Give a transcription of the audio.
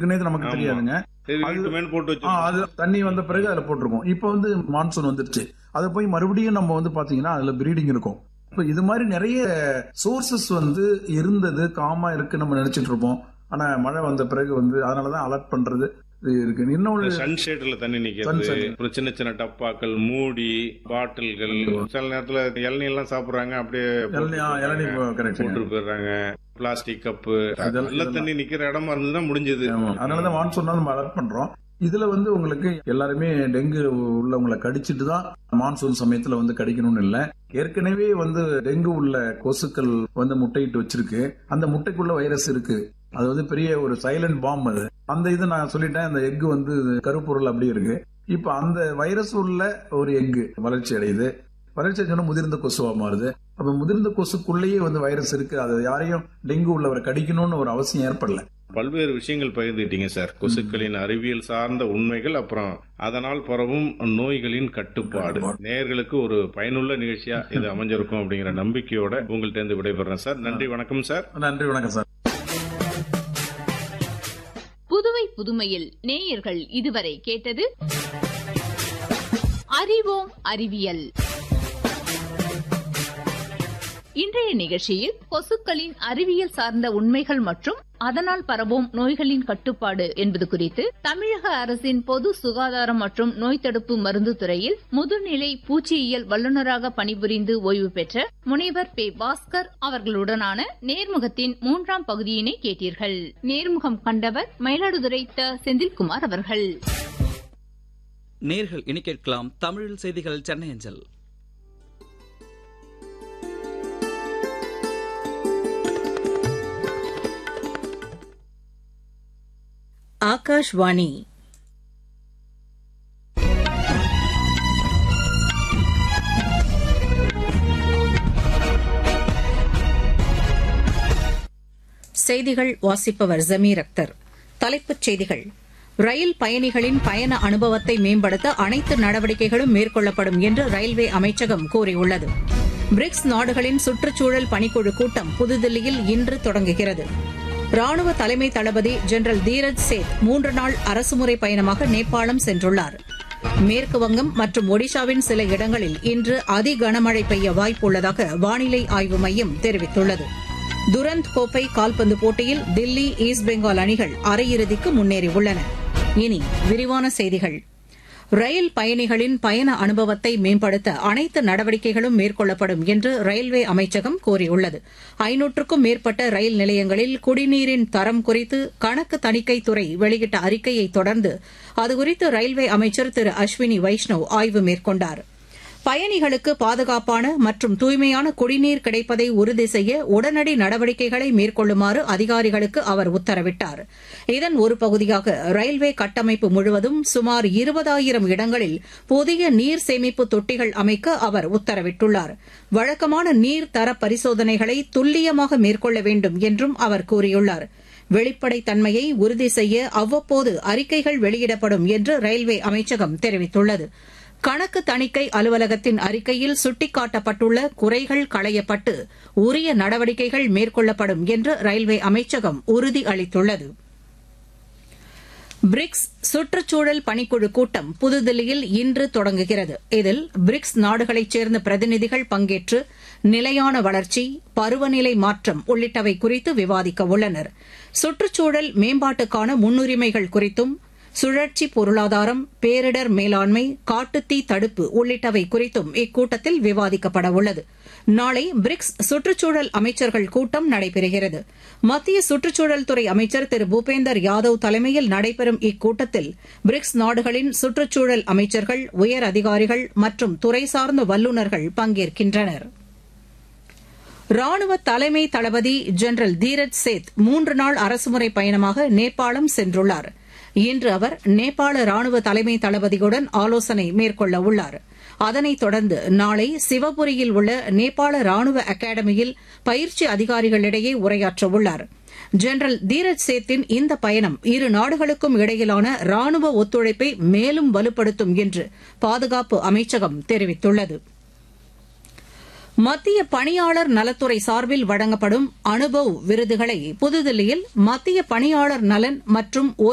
இருக்குன்னே நமக்கு ஆமா. தெரியாதுங்க சரி அது- வீட்டுமேன்னு போட்டு ஆ, வச்சிருக்கோம் அது தண்ணி வந்த பிறகு அதுல போட்டிருக்கோம் இப்போ வந்து மான்சூன் வந்துருச்சு அதை போய் மறுபடியும் நம்ம வந்து பாத்தீங்கன்னா அதுல பிரீடிங் இருக்கும் இப்போ இது மாதிரி நிறைய சோர்சஸ் வந்து இருந்தது காமா இருக்கு நம்ம நினைச்சிட்டு இருப்போம் ஆனா மழை வந்த பிறகு வந்து அதனாலதான் அலர்ட் பண்றது இது இருக்கு இன்னொன்று சன்ஷேட்ல தண்ணி நிக்கிறது Sunshade. அப்புறம் சின்ன சின்ன டப்பாக்கள் மூடி பாட்டில்கள் சில நேரத்துல இளநீ எல்லாம் சாப்பிடுறாங்க அப்படியே இளநீ ஆ, இளநீ கரெக்ட் போட்டு போயிடுறாங்க பிளாஸ்டிக் கப்பு அதெல்லாம் நல்ல தண்ணி நிக்கிற இடமா இருந்ததுன்னா முடிஞ்சது அதனாலதான் மான்சூன் நம்ம அலர்ட் பண்றோம் இதுல வந்து உங்களுக்கு எல்லாருமே டெங்கு உள்ளவங்களை கடிச்சிட்டு தான் மான்சூன் சமயத்துல வந்து கடிக்கணும்னு இல்ல ஏற்கனவே வந்து டெங்கு உள்ள கொசுக்கள் வந்து முட்டையிட்டு வச்சிருக்கு அந்த முட்டைக்குள்ள வைரஸ் இருக்கு அது வந்து பெரிய ஒரு சைலண்ட் பாம் அது அந்த இது நான் சொல்லிட்டேன் அந்த எக்கு வந்து கருப்பொருள் அப்படி இருக்கு இப்ப அந்த வைரஸ் உள்ள ஒரு எக்கு வளர்ச்சி அடையுது வளர்ச்சி அடைஞ்சோன்னா முதிர்ந்த கொசுவா மாறுது அப்ப முதிர்ந்த கொசுக்குள்ளேயே வந்து வைரஸ் இருக்கு அது யாரையும் டெங்கு உள்ளவரை கடிக்கணும்னு ஒரு அவசியம் ஏற்படல பல்வேறு விஷயங்கள் பகிர்ந்துட்டீங்க சார் கொசுக்களின் அறிவியல் சார்ந்த உண்மைகள் அப்புறம் அதனால் பரவும் நோய்களின் கட்டுப்பாடு நேயர்களுக்கு ஒரு பயனுள்ள நிகழ்ச்சியா இது அமைஞ்சிருக்கும் அப்படிங்கிற நம்பிக்கையோட உங்கள்ட்ட இருந்து விடைபெறேன் சார் நன்றி வணக்கம் சார் நன்றி வணக்கம் சார் புதுவை புதுமையில் நேயர்கள் இதுவரை கேட்டது அறிவோம் அறிவியல் இன்றைய நிகழ்ச்சியில் கொசுக்களின் அறிவியல் சார்ந்த உண்மைகள் மற்றும் அதனால் பரவும் நோய்களின் கட்டுப்பாடு என்பது குறித்து தமிழக அரசின் பொது சுகாதாரம் மற்றும் நோய் தடுப்பு மருந்து துறையில் முதுநிலை பூச்சியியல் வல்லுநராக பணிபுரிந்து ஓய்வு பெற்ற முனைவர் பே பாஸ்கர் அவர்களுடனான நேர்முகத்தின் மூன்றாம் பகுதியினை கேட்டீர்கள் நேர்முகம் கண்டவர் மயிலாடுதுறை த செந்தில்குமார் அவர்கள் நேர்கள் இனி கேட்கலாம் தமிழில் செய்திகள் சென்னை அஞ்சல் ஆகாஷ்வாணி செய்திகள் வாசிப்பவர் ஜமீர் அக்தர் தலைப்புச் செய்திகள் ரயில் பயணிகளின் பயண அனுபவத்தை மேம்படுத்த அனைத்து நடவடிக்கைகளும் மேற்கொள்ளப்படும் என்று ரயில்வே அமைச்சகம் கூறியுள்ளது பிரிக்ஸ் நாடுகளின் சுற்றுச்சூழல் பணிக்குழு கூட்டம் புதுதில்லியில் இன்று தொடங்குகிறது ராணுவ தலைமை தளபதி ஜெனரல் தீரஜ் சேத் மூன்று நாள் அரசுமுறை பயணமாக நேபாளம் சென்றுள்ளார் மேற்கு வங்கம் மற்றும் ஒடிஷாவின் சில இடங்களில் இன்று அதி கனமழை பெய்ய வாய்ப்புள்ளதாக வானிலை ஆய்வு மையம் தெரிவித்துள்ளது துரந்த் கோப்பை கால்பந்து போட்டியில் தில்லி ஈஸ்ட் பெங்கால் அணிகள் அரையிறுதிக்கு முன்னேறியுள்ளன இனி விரிவான செய்திகள் ரயில் பயணிகளின் பயண அனுபவத்தை மேம்படுத்த அனைத்து நடவடிக்கைகளும் மேற்கொள்ளப்படும் என்று ரயில்வே அமைச்சகம் கூறியுள்ளது ஐநூற்றுக்கும் மேற்பட்ட ரயில் நிலையங்களில் குடிநீரின் தரம் குறித்து கணக்கு தணிக்கைத் துறை வெளியிட்ட அறிக்கையை தொடர்ந்து அதுகுறித்து ரயில்வே அமைச்சர் திரு அஸ்வினி வைஷ்ணவ் ஆய்வு மேற்கொண்டாா் பயணிகளுக்கு பாதுகாப்பான மற்றும் தூய்மையான குடிநீர் கிடைப்பதை உறுதி செய்ய உடனடி நடவடிக்கைகளை மேற்கொள்ளுமாறு அதிகாரிகளுக்கு அவர் உத்தரவிட்டார் இதன் ஒரு பகுதியாக ரயில்வே கட்டமைப்பு முழுவதும் சுமார் இருபதாயிரம் இடங்களில் புதிய நீர் சேமிப்பு தொட்டிகள் அமைக்க அவர் உத்தரவிட்டுள்ளார் வழக்கமான நீர் தர பரிசோதனைகளை துல்லியமாக மேற்கொள்ள வேண்டும் என்றும் அவர் கூறியுள்ளார் வெளிப்படைத்தன்மையை உறுதி செய்ய அவ்வப்போது அறிக்கைகள் வெளியிடப்படும் என்று ரயில்வே அமைச்சகம் தெரிவித்துள்ளது கணக்கு தணிக்கை அலுவலகத்தின் அறிக்கையில் சுட்டிக்காட்டப்பட்டுள்ள குறைகள் களையப்பட்டு உரிய நடவடிக்கைகள் மேற்கொள்ளப்படும் என்று ரயில்வே அமைச்சகம் உறுதி அளித்துள்ளது பிரிக்ஸ் சுற்றுச்சூழல் பணிக்குழு கூட்டம் புதுதில்லியில் இன்று தொடங்குகிறது இதில் பிரிக்ஸ் நாடுகளைச் சேர்ந்த பிரதிநிதிகள் பங்கேற்று நிலையான வளர்ச்சி பருவநிலை மாற்றம் உள்ளிட்டவை குறித்து விவாதிக்க உள்ளனர் சுற்றுச்சூழல் மேம்பாட்டுக்கான முன்னுரிமைகள் குறித்தும் சுழற்சி பொருளாதாரம் பேரிடர் மேலாண்மை காட்டுத்தீ தடுப்பு உள்ளிட்டவை குறித்தும் இக்கூட்டத்தில் விவாதிக்கப்பட உள்ளது நாளை பிரிக்ஸ் சுற்றுச்சூழல் அமைச்சர்கள் கூட்டம் நடைபெறுகிறது மத்திய சுற்றுச்சூழல் துறை அமைச்சர் திரு பூபேந்தர் யாதவ் தலைமையில் நடைபெறும் இக்கூட்டத்தில் பிரிக்ஸ் நாடுகளின் சுற்றுச்சூழல் அமைச்சர்கள் உயர் அதிகாரிகள் மற்றும் துறை சார்ந்த வல்லுநர்கள் பங்கேற்கின்றனர் ராணுவ தலைமை தளபதி ஜெனரல் தீரஜ் சேத் மூன்று நாள் அரசுமுறை பயணமாக நேபாளம் சென்றுள்ளாா் இன்று அவர் நேபாள ராணுவ தலைமை தளபதியுடன் ஆலோசனை மேற்கொள்ள உள்ளார் அதனைத் தொடர்ந்து நாளை சிவபுரியில் உள்ள நேபாள ராணுவ அகாடமியில் பயிற்சி அதிகாரிகளிடையே உரையாற்ற உள்ளார் ஜெனரல் தீரஜ் சேத்தின் இந்த பயணம் இரு நாடுகளுக்கும் இடையிலான ராணுவ ஒத்துழைப்பை மேலும் வலுப்படுத்தும் என்று பாதுகாப்பு அமைச்சகம் தெரிவித்துள்ளது மத்திய பணியாளர் நலத்துறை சார்பில் வழங்கப்படும் அனுபவ் விருதுகளை புதுதில்லியில் மத்திய பணியாளர் நலன் மற்றும்